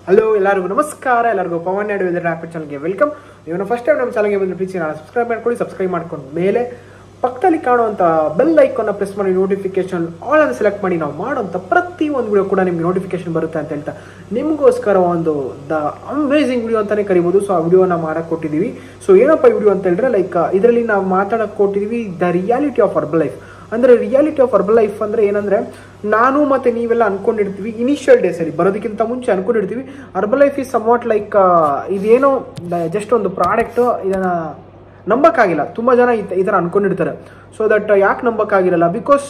hello ಎಲ್ಲರಿಗೂ ನಮಸ್ಕಾರ ಎಲ್ಲರಿಗೂ ಪವನ್ ನಾಡು ವೆದರ್ ರ್ಯಾಪಿಡ್ ಚಾನಲ್ಗೆ ವೆಲ್ಕಮ್ ನೀವು ಫಸ್ಟ್ ಟೈಮ್ ನಮ್ಮ ಚಾನಲ್ಗೆ ಬಂದು ಪ್ಲೀಸ್ ನಾನು ಸಬ್ಸ್ಕ್ರೈಬ್ ಮಾಡ್ಕೊಳ್ಳಿ ಸಬ್ಸ್ಕ್ರೈಬ್ ಮಾಡ್ಕೊಂಡು ಮೇಲೆ ಪಕ್ಕದಲ್ಲಿ ಕಾಣುವಂಥ ಬೆಲ್ ಐಕಾನ್ನ ಪ್ರೆಸ್ ಮಾಡಿ ನೋಟಿಫಿಕೇಶನ್ ಆಲ್ ಅನ್ನು ಸೆಲೆಕ್ಟ್ ಮಾಡಿ ನಾವು ಮಾಡುವಂಥ ಪ್ರತಿ ಒಂದು ವಿಡಿಯೋ ಕೂಡ ನಿಮಗೆ ನೋಟಿಫಿಕೇಶನ್ ಬರುತ್ತೆ ಅಂತ ಹೇಳ್ತಾ ನಿಮಗೋಸ್ಕರ ಒಂದು ದ ಅಮೇಝಿಂಗ್ ವಿಡಿಯೋ ಅಂತಾನೆ ಕರಿಬೋದು ಸೊ ಆ ವಿಡಿಯೋನ ಮಾಡಕ್ಕೆ ಕೊಟ್ಟಿದ್ದೀವಿ ಸೊ ಏನಪ್ಪ ಈ ವಿಡಿಯೋ ಅಂತ ಹೇಳಿದ್ರೆ ಲೈಕ್ ಇದರಲ್ಲಿ ನಾವು ಮಾತಾಡಕ್ಕೆ ಕೊಟ್ಟಿದ್ದೀವಿ the reality of Herbalife ಅಂದ್ರೆ ರಿಯಾಲಿಟಿ ಆಫ್ ಅರ್ಬಲ್ ಲೈಫ್ ಅಂದ್ರೆ ಏನಂದ್ರೆ ನಾನು ಮತ್ತೆ ನೀವೆಲ್ಲ ಅನ್ಕೊಂಡಿರ್ತೀವಿ ಇನಿಷಿಯಲ್ ಡೇಸ್ ಅಲ್ಲಿ ಬರೋದಕ್ಕಿಂತ ಮುಂಚೆ ಅನ್ಕೊಂಡಿರ್ತೀವಿ Herbalife is somewhat like ಇದೇನೋ ಜಸ್ಟ್ ಒಂದು ಪ್ರಾಡಕ್ಟ್ ಇದನ್ನ ನಂಬಕ್ಕಾಗಿಲ್ಲ ತುಂಬಾ ಜನ ಈ- ಈ ಥರ ಅನ್ಕೊಂಡಿರ್ತಾರೆ ಸೊ ದಟ್ ಯಾಕೆ ನಂಬಕ್ಕಾಗಿರಲ್ಲ ಬಿಕಾಸ್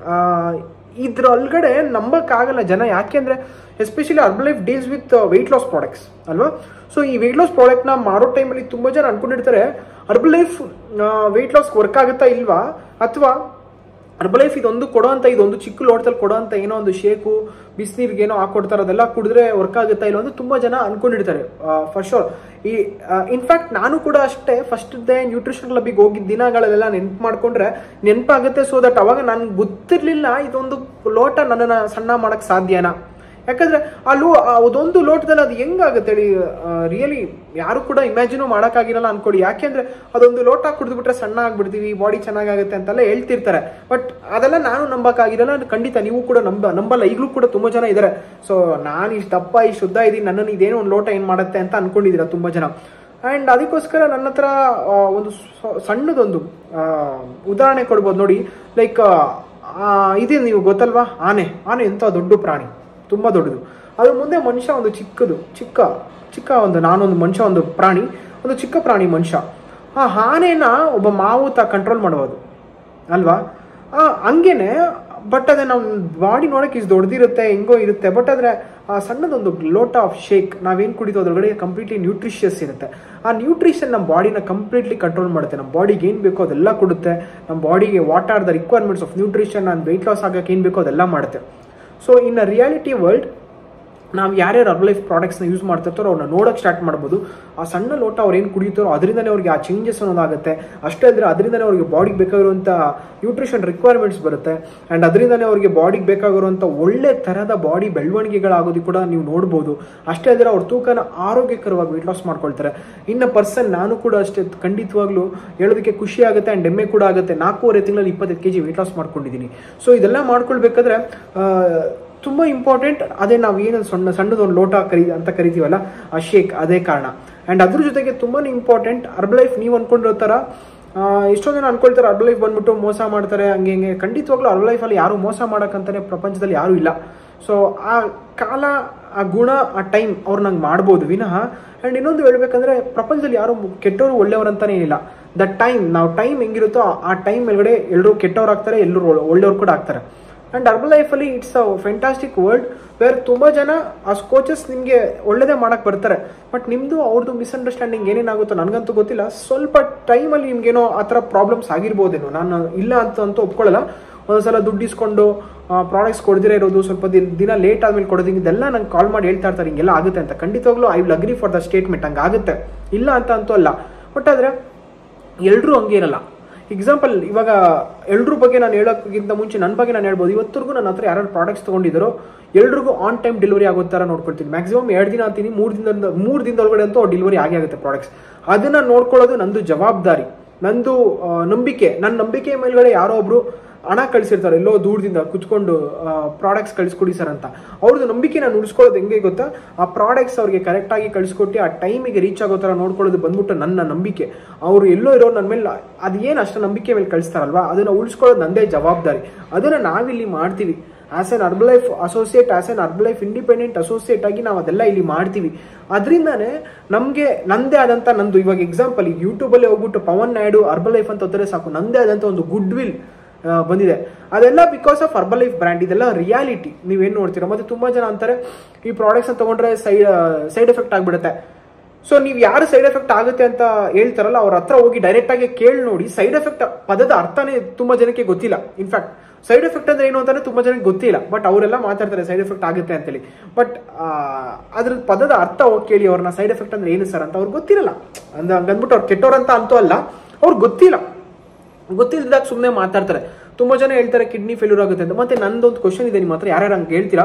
ಇದ್ರ ಒಳಗಡೆ ನಂಬಕ್ಕಾಗಲ್ಲ ಜನ ಯಾಕೆಂದ್ರೆ especially Herbalife deals with weight loss products ಅಲ್ವಾ ಸೊ ಈ ವೆಯ್ಟ್ ಲಾಸ್ ಪ್ರಾಡಕ್ಟ್ನ ಮಾರೋ ಟೈಮಲ್ಲಿ ತುಂಬಾ ಜನ ಅನ್ಕೊಂಡಿರ್ತಾರೆ Herbalife weight loss work ಆಗುತ್ತಾ ಇಲ್ವಾ ಅಥವಾ ಲೈಫ್ ಇದೊಂದು ಕೊಡೋಂಥ ಇದೊಂದು ಚಿಕ್ಕ ಲೋಟದಲ್ಲಿ ಕೊಡೋಂಥ ಏನೋ ಒಂದು ಶೇಕು ಬಿಸಿನೀರಿಗೆ ಏನೋ ಹಾಕೊಡ್ತಾರೆ ಅದೆಲ್ಲ ಕುಡಿದ್ರೆ ವರ್ಕ್ ಆಗುತ್ತಾ ಇಲ್ಲ ಅಂತ ತುಂಬಾ ಜನ ಅನ್ಕೊಂಡಿರ್ತಾರೆ ಫಸ್ಟ್ ಶೋರ್ ಈ ಇನ್ಫ್ಯಾಕ್ಟ್ ನಾನು ಕೂಡ ಅಷ್ಟೇ ಫಸ್ಟ್ ಡೇ ನ್ಯೂಟ್ರಿಷನ್ ಕ್ಲಬ್ಬಿಗೆ ಹೋಗಿದ್ದ ದಿನಗಳಲ್ಲೆಲ್ಲ ನೆನ್ಪು ಮಾಡ್ಕೊಂಡ್ರೆ ನೆನಪಾಗುತ್ತೆ ಸೊ ದಟ್ ಅವಾಗ ನನ್ಗೆ ಗೊತ್ತಿರ್ಲಿಲ್ಲ ಇದೊಂದು ಲೋಟ ನನ್ನನ್ನ ಸಣ್ಣ ಮಾಡಕ್ ಸಾಧ್ಯನಾ ಯಾಕಂದ್ರೆ ಆ ಲೋ ಆ ಅದೊಂದು ಲೋಟದಲ್ಲಿ ಅದು ಹೆಂಗಾಗುತ್ತೆ ಹೇಳಿ ರಿಯಲಿ ಯಾರು ಕೂಡ ಇಮ್ಯಾಜಿನು ಮಾಡೋಕ್ಕಾಗಿರಲ್ಲ ಅನ್ಕೊಡಿ ಯಾಕೆಂದ್ರೆ ಅದೊಂದು ಲೋಟ ಕುಡಿದ್ಬಿಟ್ರೆ ಸಣ್ಣ ಆಗ್ಬಿಡ್ತೀವಿ ಬಾಡಿ ಚೆನ್ನಾಗಾಗುತ್ತೆ ಅಂತೆಲ್ಲ ಹೇಳ್ತಿರ್ತಾರೆ ಬಟ್ ಅದೆಲ್ಲ ನಾನು ನಂಬಕ್ಕಾಗಿರಲ್ಲ ಅದು ಖಂಡಿತ ನೀವು ಕೂಡ ನಂಬ ನಂಬಲ್ಲ ಈಗಲೂ ಕೂಡ ತುಂಬಾ ಜನ ಇದ್ದಾರೆ ಸೊ ನಾನು ಇಷ್ಟು ದಪ್ಪ ಇಷ್ಟು ಶುದ್ಧ ಇದೀನಿ ನನ್ನನ್ನು ಇದೇನೋ ಒಂದು ಲೋಟ ಏನ್ ಮಾಡುತ್ತೆ ಅಂತ ಅನ್ಕೊಂಡಿದ್ದೀರಾ ತುಂಬಾ ಜನ ಆ್ಯಂಡ್ ಅದಕ್ಕೋಸ್ಕರ ನನ್ನ ಹತ್ರ ಆ, ಒಂದು ಸ- ಸಣ್ಣದೊಂದು ಆ, ಉದಾಹರಣೆ ಕೊಡ್ಬೋದು ನೋಡಿ ಲೈಕ್ ಇದೆ ನೀವು ಗೊತ್ತಲ್ವಾ ಆನೆ ಆನೆ ಎಂಥ ದೊಡ್ಡ ಪ್ರಾಣಿ ತುಂಬ ದೊಡ್ಡದು ಅದ್ರ ಮುಂದೆ ಮನುಷ್ಯ ಒಂದು ಚಿಕ್ಕದು ಚಿಕ್ಕ ಚಿಕ್ಕ ಒಂದು ನಾನೊಂದು ಮನುಷ್ಯ ಒಂದು ಪ್ರಾಣಿ ಒಂದು ಚಿಕ್ಕ ಪ್ರಾಣಿ ಮನುಷ್ಯ ಆ ಆನೆನ ಒಬ್ಬ ಮಾವುತ ಕಂಟ್ರೋಲ್ ಮಾಡ್ಬೋದು ಅಲ್ವಾ ಆ, ಹಂಗೇನೆ ಬಟ್ ಅದೇ ನಮ್ಮ ಬಾಡಿ ನೋಡಕ್ಕೆ ಇಷ್ಟು ದೊಡ್ಡದಿರುತ್ತೆ ಹೆಂಗೋ ಇರುತ್ತೆ ಬಟ್ ಆದರೆ ಆ ಸಣ್ಣದೊಂದು ಲೋಟ ಆಫ್ ಶೇಕ್ ನಾವೇನು ಕುಡಿತೋ ಅದ್ರೊಳಗಡೆ ಕಂಪ್ಲೀಟ್ಲಿ ನ್ಯೂಟ್ರಿಷಿಯಸ್ ಇರುತ್ತೆ ಆ ನ್ಯೂಟ್ರಿಷನ್ ನಮ್ಮ ಬಾಡಿನ ಕಂಪ್ಲೀಟ್ಲಿ ಕಂಟ್ರೋಲ್ ಮಾಡುತ್ತೆ ನಮ್ಮ ಬಾಡಿಗೆ ಏನು ಬೇಕೋ ಅದೆಲ್ಲ ಕೊಡುತ್ತೆ ನಮ್ಮ ಬಾಡಿಗೆ what are the requirements of nutrition and weight loss ಆಗಕ್ಕೆ ಏನು ಬೇಕೋ ಅದೆಲ್ಲ ಮಾಡುತ್ತೆ so in a reality world ನಾವು ಯಾರ್ಯಾರು ಅರ್ಬಲೈಫ್ ಪ್ರಾಡಕ್ಟ್ಸ್ನ ಯೂಸ್ ಮಾಡ್ತಿರ್ತಾರೋ ಅವ್ರನ್ನ ನೋಡೋಕೆ ಸ್ಟಾರ್ಟ್ ಮಾಡ್ಬೋದು ಆ ಸಣ್ಣ ಲೋಟ ಅವ್ರು ಏನು ಕುಡಿತಾರೋ ಅದರಿಂದನೇ ಅವ್ರಿಗೆ ಆ ಚೇಂಜಸ್ ಅನ್ನೋದಾಗುತ್ತೆ ಅಷ್ಟೇ ಅಲ್ಲದೆ ಅದರಿಂದನೇ ಅವ್ರಿಗೆ ಬಾಡಿಗೆ ಬೇಕಾಗಿರುವಂಥ ನ್ಯೂಟ್ರಿಷನ್ ರಿಕ್ವೈರ್ಮೆಂಟ್ಸ್ ಬರುತ್ತೆ ಆ್ಯಂಡ್ ಅದರಿಂದನೇ ಅವ್ರಿಗೆ ಬಾಡಿಗೆ ಬೇಕಾಗಿರುವಂಥ ಒಳ್ಳೆ ಥರದ ಬಾಡಿ ಬೆಳವಣಿಗೆಗಳಾಗೋದು ಕೂಡ ನೀವು ನೋಡ್ಬೋದು ಅಷ್ಟೇ ಅಲ್ಲದೆ ಅವ್ರ ತೂಕನ ಆರೋಗ್ಯಕರವಾಗಿ ವೆಯ್ಟ್ ಲಾಸ್ ಮಾಡ್ಕೊಳ್ತಾರೆ ಇನ್ನು ಪರ್ಸನ್ ನಾನು ಕೂಡ ಅಷ್ಟೇ ಖಂಡಿತವಾಗ್ಲೂ ಹೇಳೋದಕ್ಕೆ ಖುಷಿ ಆಗುತ್ತೆ ಆ್ಯಂಡ್ ಹೆಮ್ಮೆ ಕೂಡ ಆಗುತ್ತೆ ನಾಲ್ಕೂವರೆ ತಿಂಗಳಲ್ಲಿ ಇಪ್ಪತ್ತೈದು ಕೆ ಜಿ ವೆಯ್ಟ್ ಲಾಸ್ ಮಾಡ್ಕೊಂಡಿದ್ದೀನಿ ಸೊ ಇದೆಲ್ಲ ಮಾಡ್ಕೊಳ್ಬೇಕಾದ್ರೆ ಆ, ತುಂಬ ಇಂಪಾರ್ಟೆಂಟ್ ಅದೇ ನಾವು ಏನು ಸಣ್ಣ ಸಣ್ಣದೊಂದು ಲೋಟ ಕರಿ ಅಂತ ಕರಿತೀವಲ್ಲ ಆ ಶೇಕ್ ಅದೇ ಕಾರಣ ಆ್ಯಂಡ್ ಅದ್ರ ಜೊತೆಗೆ ತುಂಬಾ ಇಂಪಾರ್ಟೆಂಟ್ ಅರ್ಬಲೈಫ್ ನೀವು ಅನ್ಕೊಂಡಿರೋ ಥರ ಆ, ಎಷ್ಟೋ ಜನ ಅನ್ಕೊಳ್ತಾರೆ ಅರ್ಬಲೈಫ್ ಬಂದ್ಬಿಟ್ಟು ಮೋಸ ಮಾಡ್ತಾರೆ ಹಂಗೆ ಹಿಂಗೆ ಖಂಡಿತವಾಗ್ಲೂ ಅರ್ಬಲೈಫಲ್ಲಿ ಯಾರು ಮೋಸ ಮಾಡೋಕ್ಕಂತಾನೆ ಪ್ರಪಂಚದಲ್ಲಿ ಯಾರೂ ಇಲ್ಲ ಸೊ ಆ ಕಾಲ ಆ ಗುಣ ಆ ಟೈಮ್ ಅವ್ರು ನಂಗೆ ಮಾಡ್ಬೋದು ವಿನಃ ಆ್ಯಂಡ್ ಇನ್ನೊಂದು ಹೇಳ್ಬೇಕಂದ್ರೆ ಪ್ರಪಂಚದಲ್ಲಿ ಯಾರು ಕೆಟ್ಟವರು ಒಳ್ಳೆಯವರು ಅಂತಾನೆ ಏನಿಲ್ಲ ದ ಟೈಮ್ ನಾವು ಟೈಮ್ ಹೆಂಗಿರುತ್ತೋ ಆ- ಆ ಟೈಮ್ ಮೇಲ್ಗಡೆ ಎಲ್ಲರೂ ಕೆಟ್ಟವ್ರು ಆಗ್ತಾರೆ ಎಲ್ಲರೂ ಒಳ್ಳೆಯವ್ರು ಕೂಡ ಆಗ್ತಾರೆ ಅಂಡ್ ಅರ್ಬಲ್ ಲೈಫಲ್ಲಿ it's a fantastic world where ತುಂಬ ಜನ ಆ ಕೋಚಸ್ ನಿಮಗೆ ಒಳ್ಳೇದೇ ಮಾಡಕ್ ಬರ್ತಾರೆ ಬಟ್ ನಿಮ್ಮದು ಅವ್ರದ್ದು ಮಿಸ್ಅಂಡರ್ಸ್ಟ್ಯಾಂಡಿಂಗ್ ಏನೇನಾಗುತ್ತೋ ನನಗಂತೂ ಗೊತ್ತಿಲ್ಲ ಸ್ವಲ್ಪ ಟೈಮಲ್ಲಿ ನಿಮ್ಗೇನೋ ಆ ಥರ ಪ್ರಾಬ್ಲಮ್ಸ್ ಆಗಿರ್ಬೋದೇನೋ ನಾನು ಇಲ್ಲ ಅಂತ ಅಂತೂ ಒಪ್ಕೊಳ್ಳಲ್ಲ ಒಂದೊಂದ್ಸಲ ದುಡ್ಡು ಇಸ್ಕೊಂಡು ಪ್ರಾಡಕ್ಟ್ಸ್ ಕೊಡದಿರ ಇರೋದು ಸ್ವಲ್ಪ ದಿನ ದಿನ ಲೇಟ್ ಆದ್ಮೇಲೆ ಕೊಡೋದು ಇದೆಲ್ಲ ನಂಗೆ ಕಾಲ್ ಮಾಡಿ ಹೇಳ್ತಾ ಇರ್ತಾರೆ ಹಿಂಗೆಲ್ಲ ಆಗುತ್ತೆ ಅಂತ ಖಂಡಿತವಾಗ್ಲೂ I will agree for the statement ಹಂಗೆ ಆಗುತ್ತೆ ಇಲ್ಲ ಅಂತ ಅಂತೂ ಅಲ್ಲ ಬಟ್ ಆದರೆ ಎಲ್ಲರೂ ಹಂಗೆ ಇರಲ್ಲ ಎಕ್ಸಾಂಪಲ್ ಇವಾಗ ಎಲ್ರ ಬಗ್ಗೆ ನಾನು ಹೇಳೋಕ್ಕಿಂತ ಮುಂಚೆ ನನ್ನ ಬಗ್ಗೆ ನಾನು ಹೇಳ್ಬೋದು ಇವತ್ತರೆಗೂ ನನ್ನ ಹತ್ರ ಯಾರು ಪ್ರಾಡಕ್ಟ್ಸ್ ತೊಗೊಂಡಿದ್ದಾರೋ ಎಲ್ರಿಗೂ ಆನ್ ಟೈಮ್ ಡೆಲಿವರಿ ಆಗೋ ಥರ ನೋಡ್ಕೊಳ್ತೀನಿ ಮ್ಯಾಕ್ಸಿಮಮ್ ಎರಡು ದಿನ ಅಂತೀನಿ ಮೂರು ದಿನದಿಂದ ಮೂರು ದಿನದೊಳಗಡೆ ಅಂತೂ ಡೆಲಿವರಿ ಆಗೇ ಆಗುತ್ತೆ ಪ್ರಾಡಕ್ಟ್ಸ್ ಅದನ್ನ ನೋಡ್ಕೊಳ್ಳೋದು ನಂದು ಜವಾಬ್ದಾರಿ ನಂದು ಆ, ನಂಬಿಕೆ ನನ್ನ ನಂಬಿಕೆ ಮೇಲ್ಗಡೆ ಯಾರೋ ಒಬ್ರು ಹಣ ಕಳಿಸಿರ್ತಾರೆ ಎಲ್ಲೋ ದೂರದಿಂದ ಕುತ್ಕೊಂಡು ಪ್ರಾಡಕ್ಟ್ಸ್ ಕಳಿಸ್ಕೊಡಿ ಸರ್ ಅಂತ ಅವ್ರದ್ದು ನಂಬಿಕೆ ನಾನು ಉಳಿಸ್ಕೊಳ್ಳೋದು ಹೆಂಗೆ ಗೊತ್ತಾ ಆ ಪ್ರಾಡಕ್ಟ್ಸ್ ಅವ್ರಿಗೆ ಕರೆಕ್ಟಾಗಿ ಕಳಿಸ್ಕೊಟ್ಟು ಆ ಟೈಮಿಗೆ ರೀಚ್ ಆಗೋ ಥರ ನೋಡ್ಕೊಳ್ಳೋದು ಬಂದ್ಬಿಟ್ಟು ನನ್ನ ನಂಬಿಕೆ ಅವರು ಎಲ್ಲೋ ಇರೋ ನನ್ನ ಮೇಲೆ ಅದು ಏನು ಅಷ್ಟು ನಂಬಿಕೆ ಮೇಲೆ ಕಳಿಸ್ತಾರಲ್ವಾ ಅದನ್ನು ಉಳಿಸ್ಕೊಳ್ಳೋದು ನಂದೇ ಜವಾಬ್ದಾರಿ ಅದನ್ನು ನಾವಿಲ್ಲಿ ಮಾಡ್ತೀವಿ as an Herbalife associate as an Herbalife independent associate ಆಗಿ ನಾವು ಅದೆಲ್ಲ ಇಲ್ಲಿ ಮಾಡ್ತೀವಿ ಅದರಿಂದಾನೇ ನಮಗೆ ನಂದೇ ಆದಂಥ ನಂದು ಇವಾಗ ಎಕ್ಸಾಂಪಲ್ ಈಗ ಯೂಟ್ಯೂಬಲ್ಲಿ ಹೋಗ್ಬಿಟ್ಟು ಪವನ್ ನಾಯ್ಡು ಅರ್ಬಲೈಫ್ ಅಂತ ಹೋದರೆ ಸಾಕು ನಂದೇ ಆದಂಥ ಒಂದು ಗುಡ್ ವಿಲ್ ಬಂದಿದೆ ಅದೆಲ್ಲ because of Herbalife brand ಇದೆಲ್ಲ ರಿಯಾಲಿಟಿ ನೀವೇನು ನೋಡ್ತೀರಾ ಮತ್ತೆ ತುಂಬಾ ಜನ ಅಂತಾರೆ ಈ ಪ್ರಾಡಕ್ಟ್ಸ್ ತಗೊಂಡ್ರೆ ಸೈಡ್ ಸೈಡ್ ಎಫೆಕ್ಟ್ ಆಗ್ಬಿಡುತ್ತೆ ಸೊ ನೀವು ಯಾರು ಸೈಡ್ ಎಫೆಕ್ಟ್ ಆಗುತ್ತೆ ಅಂತ ಹೇಳ್ತಾರಲ್ಲ ಅವ್ರ ಹತ್ರ ಹೋಗಿ ಡೈರೆಕ್ಟ್ ಆಗಿ ಕೇಳಿ ನೋಡಿ ಸೈಡ್ ಎಫೆಕ್ಟ್ ಪದದ ಅರ್ಥನೇ ತುಂಬಾ ಜನಕ್ಕೆ ಗೊತ್ತಿಲ್ಲ ಇನ್ಫ್ಯಾಕ್ಟ್ ಸೈಡ್ ಎಫೆಕ್ಟ್ ಅಂದ್ರೆ ಏನು ಅಂತಾನೆ ತುಂಬಾ ಜನಕ್ಕೆ ಗೊತ್ತಿಲ್ಲ ಬಟ್ ಅವರೆಲ್ಲ ಮಾತಾಡ್ತಾರೆ ಸೈಡ್ ಎಫೆಕ್ಟ್ ಆಗುತ್ತೆ ಅಂತೇಳಿ ಬಟ್ ಅದ್ರ ಪದದ ಅರ್ಥ ಹೋಗಿ ಕೇಳಿ ಅವ್ರನ್ನ ಸೈಡ್ ಎಫೆಕ್ಟ್ ಅಂದ್ರೆ ಏನು ಸರ್ ಅಂತ ಅವ್ರಿಗೆ ಗೊತ್ತಿರಲ್ಲ ಅಂದ ಹಂಗಂದ್ಬಿಟ್ಟು ಅವ್ರು ಕೆಟ್ಟವ್ರಂತ ಅಂತೂ ಅಲ್ಲ ಅವ್ರಿಗೆ ಗೊತ್ತಿಲ್ಲ ಗೊತ್ತಿಲ್ಲದಾಗ ಸುಮ್ಮನೆ ಮಾತಾಡ್ತಾರೆ ತುಂಬಾ ಜನ ಹೇಳ್ತಾರೆ ಕಿಡ್ನಿ ಫೇಲ್ಯೂರ್ ಆಗುತ್ತೆ ಅಂತ ಮತ್ತೆ ನಂದೊಂದು ಕ್ವಶನ್ ಇದೆ ನಿಮ್ಮ ಹತ್ರ ಯಾರ್ಯಾರು ಹಂಗೆ ಹೇಳ್ತೀರಾ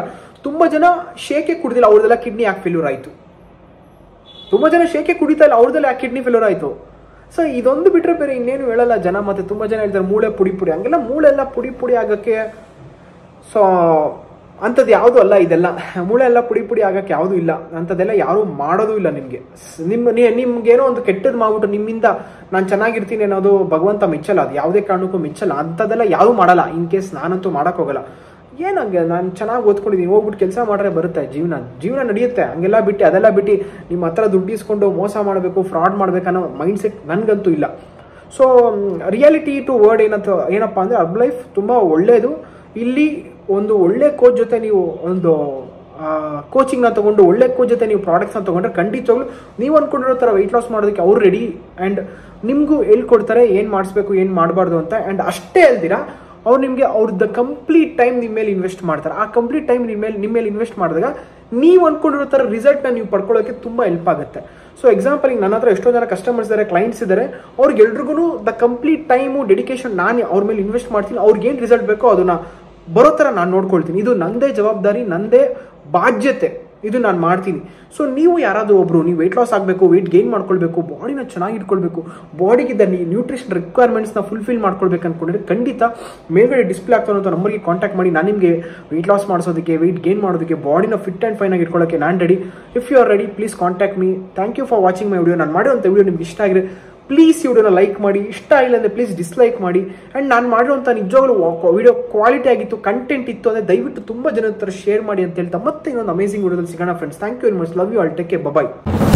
ತುಂಬ ಜನ ಶೇಕೆ ಕುಡ್ದಿಲ್ಲ ಅವ್ರದೆಲ್ಲ ಕಿಡ್ನಿ ಯಾಕೆ ಫೇಲ್ಯೂರ್ ಆಯಿತು ತುಂಬ ಜನ ಶೇಕೆ ಕುಡಿತಾ ಇಲ್ಲ ಅವ್ರದ್ದೆಲ್ಲ ಯಾಕೆ ಕಿಡ್ನಿ ಫೇಲ್ಯೂರ್ ಆಯಿತು ಸೊ ಇದೊಂದು ಬಿಟ್ಟರೆ ಬೇರೆ ಇನ್ನೇನು ಹೇಳಲ್ಲ ಜನ ಮತ್ತೆ ತುಂಬ ಜನ ಹೇಳ್ತಾರೆ ಮೂಳೆ ಪುಡಿ ಪುಡಿ ಹಂಗೆಲ್ಲ ಮೂಳೆ ಎಲ್ಲ ಪುಡಿ ಪುಡಿ ಆಗೋಕ್ಕೆ ಸೊ ಅಂಥದ್ದು ಯಾವುದೂ ಅಲ್ಲ ಇದೆಲ್ಲ ಮೂಳೆ ಎಲ್ಲ ಪುಡಿ ಪುಡಿ ಆಗಕ್ಕೆ ಯಾವುದೂ ಇಲ್ಲ ಅಂಥದ್ದೆಲ್ಲ ಯಾರೂ ಮಾಡೋದು ಇಲ್ಲ ನಿಮಗೆ ನಿಮ್ಮ ನಿಮ್ಗೇನೋ ಒಂದು ಕೆಟ್ಟದ್ದು ಮಾಡ್ಬಿಟ್ಟು ನಿಮ್ಮಿಂದ ನಾನು ಚೆನ್ನಾಗಿರ್ತೀನಿ ಅನ್ನೋದು ಭಗವಂತ ಮೆಚ್ಚಲ್ಲ ಅದು ಯಾವುದೇ ಕಾರಣಕ್ಕೂ ಮೆಚ್ಚಲ್ಲ ಅಂಥದ್ದೆಲ್ಲ ಯಾರೂ ಮಾಡಲ್ಲ ಇನ್ ಕೇಸ್ ನಾನಂತೂ ಮಾಡೋಕ್ಕೋಗಲ್ಲ ಏನಂಗೆ ನಾನು ಚೆನ್ನಾಗಿ ಓದ್ಕೊಂಡಿದ್ದೀನಿ ಹೋಗ್ಬಿಟ್ಟು ಕೆಲಸ ಮಾಡಿದ್ರೆ ಬರುತ್ತೆ ಜೀವನ ಜೀವನ ನಡೆಯುತ್ತೆ ಹಂಗೆಲ್ಲ ಬಿಟ್ಟು ಅದೆಲ್ಲ ಬಿಟ್ಟು ನಿಮ್ಮ ಹತ್ರ ದುಡ್ಡು ಇಸ್ಕೊಂಡು ಮೋಸ ಮಾಡಬೇಕು ಫ್ರಾಡ್ ಮಾಡಬೇಕನ್ನೋ ಮೈಂಡ್ ಸೆಟ್ ನನಗಂತೂ ಇಲ್ಲ ಸೊ ರಿಯಾಲಿಟಿ ಟು ವರ್ಡ್ ಏನಂತ ಏನಪ್ಪ ಅಂದರೆ ಅಬ್ ಲೈಫ್ ತುಂಬ ಒಳ್ಳೆಯದು ಇಲ್ಲಿ ಒಂದು ಒಳ್ಳೆ ಕೋಚ್ ಜೊತೆ ನೀವು ಒಂದು ಕೋಚಿಂಗ್ನ ತಗೊಂಡು ಒಳ್ಳೆ ಕೋಚ್ ಜೊತೆ ನೀವು ಪ್ರಾಡಕ್ಟ್ಸ್ನ ತಗೊಂಡ್ರೆ ಖಂಡಿತವಾಗ್ಲು ನೀವು ಅನ್ಕೊಂಡಿರೋ ಥರ ವೆಯ್ಟ್ ಲಾಸ್ ಮಾಡೋದಕ್ಕೆ ಅವ್ರು ರೆಡಿ ಆ್ಯಂಡ್ ನಿಮಗೂ ಹೇಳ್ಕೊಡ್ತಾರೆ ಏನು ಮಾಡಿಸ್ಬೇಕು ಏನು ಮಾಡಬಾರ್ದು ಅಂತ ಆ್ಯಂಡ್ ಅಷ್ಟೇ ಅಲ್ದಿರಾ ಅವ್ರು ನಿಮಗೆ ಅವ್ರದ್ದು ಕಂಪ್ಲೀಟ್ ಟೈಮ್ ನಿಮ್ಮ ಮೇಲೆ ಇನ್ವೆಸ್ಟ್ ಮಾಡ್ತಾರೆ ಆ ಕಂಪ್ಲೀಟ್ ಟೈಮ್ ನಿಮ್ಮ ಮೇಲೆ ನಿಮ್ಮ ಮೇಲೆ ಇನ್ವೆಸ್ಟ್ ಮಾಡಿದಾಗ ನೀವು ಅನ್ಕೊಂಡಿರೋ ಥರ ರಿಸಲ್ಟ್ನ ನೀವು ಪಡ್ಕೊಳ್ಳೋಕ್ಕೆ ತುಂಬ ಹೆಲ್ಪ್ ಆಗುತ್ತೆ ಸೊ ಎಕ್ಸಾಂಪಲ್ ಈಗ ನನ್ನ ಹತ್ರ ಎಷ್ಟೋ ಜನ ಕಸ್ಟಮರ್ಸ್ ಇದ್ದಾರೆ ಕ್ಲೈಂಟ್ಸ್ ಇದ್ದಾರೆ ಅವ್ರಿಗೆಲ್ರಿಗೂ ದ ಕಂಪ್ಲೀಟ್ ಟೈಮು ಡೆಡಿಕೇಶನ್ ನಾನು ಅವ್ರ ಮೇಲೆ ಇನ್ವೆಸ್ಟ್ ಮಾಡ್ತೀನಿ ಅವ್ರಿಗೆ ಏನು ರಿಸಲ್ಟ್ ಬೇಕೋ ಅದನ್ನ ಬರೋ ಥರ ನಾನು ನೋಡ್ಕೊಳ್ತೀನಿ ಇದು ನಂದೇ ಜವಾಬ್ದಾರಿ ನಂದೇ ಬಾಧ್ಯತೆ ಇದು ನಾನು ಮಾಡ್ತೀನಿ ಸೊ ನೀವು ಯಾರಾದರೂ ಒಬ್ರು ನೀವು ವೆಯ್ಟ್ ಲಾಸ್ ಆಗಬೇಕು ವೆಯ್ಟ್ ಗೇನ್ ಮಾಡ್ಕೊಳ್ಬೇಕು ಬಾಡಿನ ಚೆನ್ನಾಗಿ ಇಟ್ಕೊಳ್ಬೇಕು ಬಾಡಿಗಿದ್ದ ನೀವು ನ್ಯೂಟ್ರಿಷನ್ ರಿಕ್ವೈರ್ಮೆಂಟ್ಸ್ನ ಫುಲ್ಫಿಲ್ ಮಾಡ್ಕೊಳ್ಬೇಕು ಅನ್ಕೊಂಡ್ರೆ ಖಂಡಿತ ಮೇಲ್ಗಡೆ ಡಿಸ್ಪ್ಲೇ ಆಗ್ತಾರೋ ನಂಬರ್ಗೆ ಕಾಂಟ್ಯಾಕ್ಟ್ ಮಾಡಿ ನಾನು ನಿಮಗೆ ವೆಯ್ಟ್ ಲಾಸ್ ಮಾಡಿಸೋದಕ್ಕೆ ವೆಯ್ಟ್ ಗೇನ್ ಮಾಡೋದಕ್ಕೆ ಬಾಡಿನ ಫಿಟ್ ಆ್ಯಂಡ್ ಫೈನ್ ಆಗಿ ಇಟ್ಕೊಳ್ಳೋಕ್ಕೆ ನಾನು ready if you are ready please contact me thank you for watching my video ನಾನು ಮಾಡಿರೋಂಥ ವಿಡಿಯೋ ನಿಮ್ಗೆ ಇಷ್ಟ ಆಗಿದೆ ಪ್ಲೀಸ್ ಈ ವಿಡಿಯೋನ ಲೈಕ್ ಮಾಡಿ ಇಷ್ಟ ಇಲ್ಲ ಅಂದರೆ ಪ್ಲೀಸ್ ಡಿಸ್ಲೈಕ್ ಮಾಡಿ ಆ್ಯಂಡ್ ನಾನು ಮಾಡಿರುವಂಥ ನಿಜವಾಗ್ಲೂ ವಿಡಿಯೋ ಕ್ವಾಲಿಟಿ ಆಗಿತ್ತು ಕಂಟೆಂಟ್ ಇತ್ತು ಅಂದರೆ ದಯವಿಟ್ಟು ತುಂಬ ಜನ ಹತ್ರ ಶೇರ್ ಮಾಡಿ ಅಂತ ಹೇಳ್ತಾ ಮತ್ತೆ ಇನ್ನೊಂದು ಅಮೇಸಿಂಗ್ ವಿಡಿಯೋದಲ್ಲಿ ಸಿಗೋಣ friends thank you very much love you all take care bye